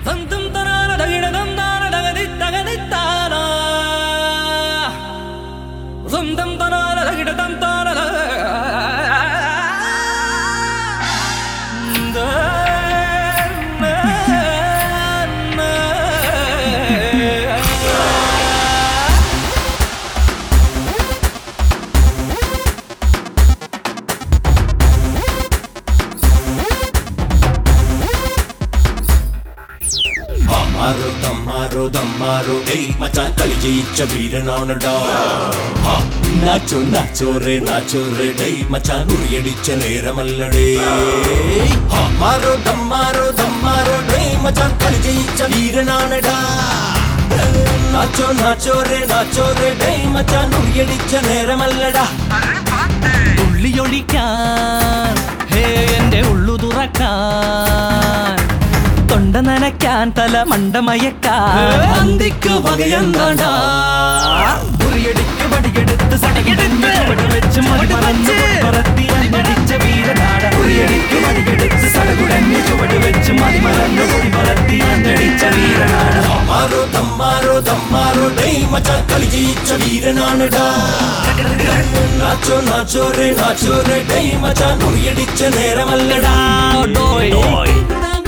തന്തും തനാന തകിടതം താന തകതി തകതിത്താനാ. സ്വന്തം തനാന തകിടതം താന ത- അമ്മാരോ തമ്മാരോ തമ്മാരോ ഏയ് മച്ചാൻ കളി ജയിച്ച വീരനാണടാ ഹാ, നാച്ചോ നാച്ചോ റേ നാച്ചോ റേ ഡേയ് മച്ചാൻ ഉറിയടിച്ച നേരമല്ലടേ അമ്മാരോ തമ്മാരോ തമ്മാരോ ഡേയ് മച്ചാൻ കളി ജയിച്ച വീരനാണടാ നാച്ചോ നാച്ചോ റേ നാച്ചോ റേ ഡേയ് മച്ചാൻ ഉറിയടിച്ച നേരമല്ലടാ ഉള്ളിയൊഴിക്കാൻ ഹേ എന്റെ ഉള്ളു തുറക്കാൻ തൊണ്ട നനയ്ക്കാൻ തല മണ്ടമയക്കാൻ അന്തിക്ക് വകയെന്താണ്ടാ ഉറിയടിക്ക് വടിയെടുത്ത് സടിയെടുത്ത് വെച്ച് മടി മറന്ന് പറത്തി അടിച്ച വീരനാട ഉറിയടിക്ക് വടിയെടുത്ത് സടകുടഞ്ഞ് ചുവട് വെച്ച് മതി മറന്ന് പൊടി പറത്തി അടിച്ച വീരനാട അമ്മാരോ തമ്മാരോ തമ്മാരോ ഡേയ് മച്ചാൻ കളി ജയിച്ച വീരനാണടാ നാച്ചോ നാച്ചോ റേ നാച്ചോ റേ ഡേയ് മച്ചാൻ ഉറിയടിച്ച നേരമല്ലടാ ഡോയ് ഡോയ്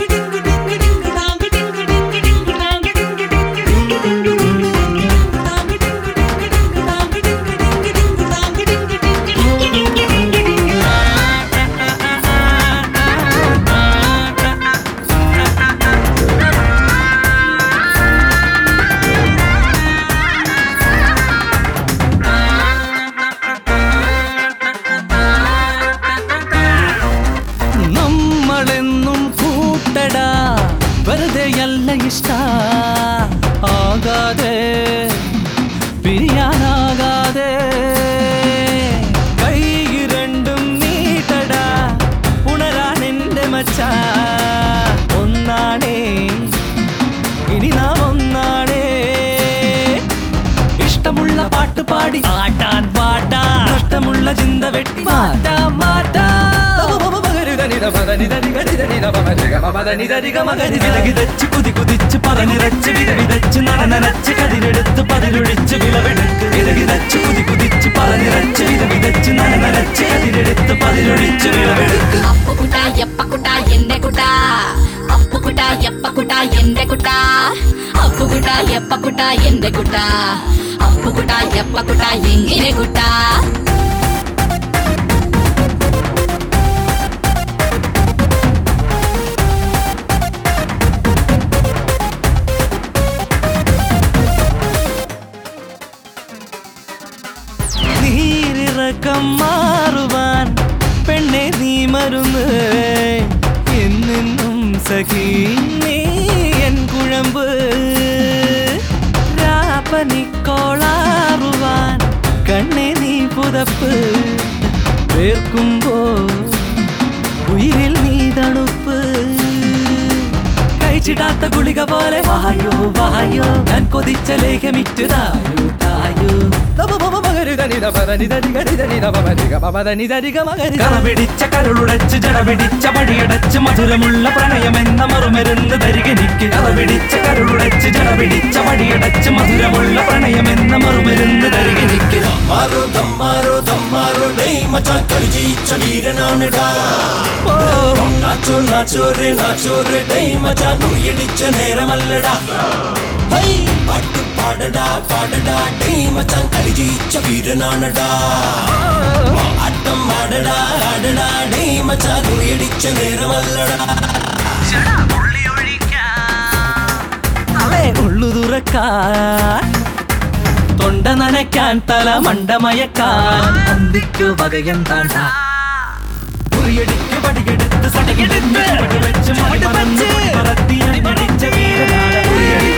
നമ്മളെന്നും കൂട്ടടാ വെറുതെയല്ല ഇഷ്ട ആകാതെ പിരിയാനാകാതെ കൈ രണ്ടും നീട്ടടാ ഉണരാൻ എന്റെ മച്ച ഒന്നാണേ ഇനി നാം ഒന്നാണേ ഇഷ്ടമുള്ള പാട്ട് പാടി ആട്ടാൻ പാട്ടാ നഷ്ടമുള്ള ചിന്ത വെട്ടി മാറ്റാ മാറ്റാ വിതച്ച് കുതി കുതിച്ച് പറഞ്ഞിരച്ച് വിത വിതച്ച് നടനരച്ച് കതിരെടുത്ത് പതിലൊഴിച്ച് വിളവെടുക്ക് വിത വിതച്ച് കുതി കുതിച്ച് പറഞ്ഞിരച്ച് വിത വിതച്ച് നടനരച്ച് കതിരെടുത്ത് പതിലൊഴിച്ച് വിളവെടുക്ക് അപ്പുകുട്ട എപ്പക്കുട്ട എന്റെ കുട്ട അപ്പുകുട്ട എപ്പക്കുട്ട എന്റെ കുട്ട അപ്പുകുട്ട എപ്പക്കുട്ട എന്റെ കുട്ട അപ്പുകുട്ട എപ്പക്കുട്ട എങ്ങനെ കുട്ട നീരിറക്കം മാറുവാൻ പെണ്ണെ നീ മരുന്ന് എന്നെന്നും സഖി നീ എൻ കുഴമ്പ് രാപ്പനിക്കോളാറുവാൻ കണ്ണെ നീ പുതപ്പ് വേർക്കുമ്പോ ഉയിരിൽ നീ തണുപ്പ് കഴിച്ചിടാത്ത ഗുളിക പോലെ വായോ വായോ ഞാൻ കൊതിച്ച ലേഖമിറ്റ് തായോ തായോ കറപിടിച്ച കരുളുടച്ച് ജടപിടിച്ച വടിയടച്ച് മധുരമുള്ള പ്രണയമെന്ന മറുമരുന്ന് തരികനിക്ക് കറപിടിച്ച കരുളുടച്ച് ജടപിടിച്ച വടിയടച്ച് മധുരമുള്ള പ്രണയമെന്ന മറുമരുന്ന് തരികനിക്ക് മാറോ തമ്മാരോ തമ്മാരോ ഡേയ് മച്ചാൻ കളി ജയിച്ച വീരനാണടാ നാച്ചോ നാച്ചോ റേ നാച്ചോ റേ ഡേയ് മച്ചാൻ ഉറിയടിച്ച നേരമല്ലടാ ഹൈ, പാട്ട് പാടടാ പാടടാ ഡേയ് മച്ചാൻ കളി ജയിച്ച വീരനാണടാ ആട്ടം ആടടാ ആടടാ ഡേയ് മച്ചാൻ ഉറിയടിച്ച നേരമല്ലടാ അവേ ഉള്ളു തുറക്കാൻ തൊണ്ട നനയ്ക്കാൻ തല മണ്ടമയക്കാൻ അന്തിക്കു വകയെന്താണ്ട ഉറിയടിക്ക് പടിയെടുത്ത് സടയെടുത്ത് വെച്ച് മടി മറന്ന് പറത്തി അടിച്ച വീരനാട ഉറിയടിക്ക്